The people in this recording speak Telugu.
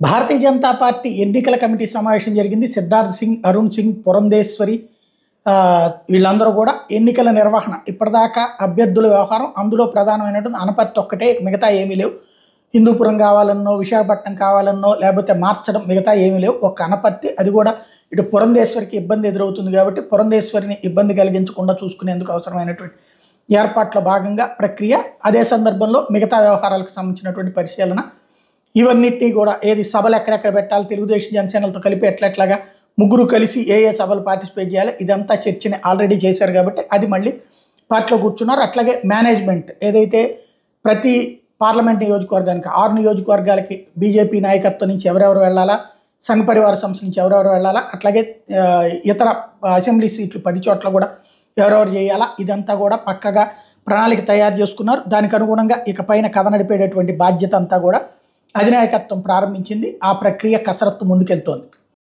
భారతీయ జనతా పార్టీ ఎన్నికల కమిటీ సమావేశం జరిగింది సిద్ధార్థ్ సింగ్ అరుణ్ సింగ్ పురంధేశ్వరి ఆ, వీళ్ళందరూ కూడా ఎన్నికల నిర్వహణ ఇప్పటిదాకా అభ్యర్థుల వ్యవహారం అందులో ప్రధానమైనటువంటి అనపత్తి ఒక్కటే మిగతా ఏమీ లేవు హిందూపురం కావాలన్నో విశాఖపట్నం కావాలన్నో లేకపోతే మార్చడం మిగతా ఏమీ లేవు ఒక అనపత్తి అది కూడా ఇటు పురంధేశ్వరికి ఇబ్బంది ఎదురవుతుంది కాబట్టి పురంధేశ్వరిని ఇబ్బంది కలిగించకుండా చూసుకునేందుకు అవసరమైనటువంటి ఏర్పాట్ల భాగంగా ప్రక్రియ అదే సందర్భంలో మిగతా వ్యవహారాలకు సంబంధించినటువంటి పరిశీలన ఇవన్నిటినీ కూడా ఏది సభలు ఎక్కడెక్కడ పెట్టాలి తెలుగుదేశం జనసేనలతో కలిపి ఎట్లెట్లాగా ముగ్గురు కలిసి ఏ ఏ సభలు పార్టిసిపేట్ చేయాలి ఇదంతా చర్చని ఆల్రెడీ చేశారు కాబట్టి అది మళ్ళీ పార్టీలో కూర్చున్నారు అట్లాగే మేనేజ్మెంట్ ఏదైతే ప్రతి పార్లమెంట్ నియోజకవర్గానికి ఆరు నియోజకవర్గాలకి బీజేపీ నాయకత్వం నుంచి ఎవరెవరు వెళ్ళాలా సంఘ పరివార సంస్థ నుంచి ఎవరెవరు వెళ్ళాలా అట్లాగే ఆ, ఇతర అసెంబ్లీ సీట్లు పది చోట్ల కూడా ఎవరెవరు చేయాలా ఇదంతా కూడా పక్కగా ప్రణాళిక తయారు చేసుకున్నారు దానికి అనుగుణంగా ఇక పైన కథ నడిపేటటువంటి బాధ్యత అంతా కూడా అధినాయకత్వం ప్రారంభించింది ఆ ప్రక్రియ కసరత్తు ముందుకెళ్తోంది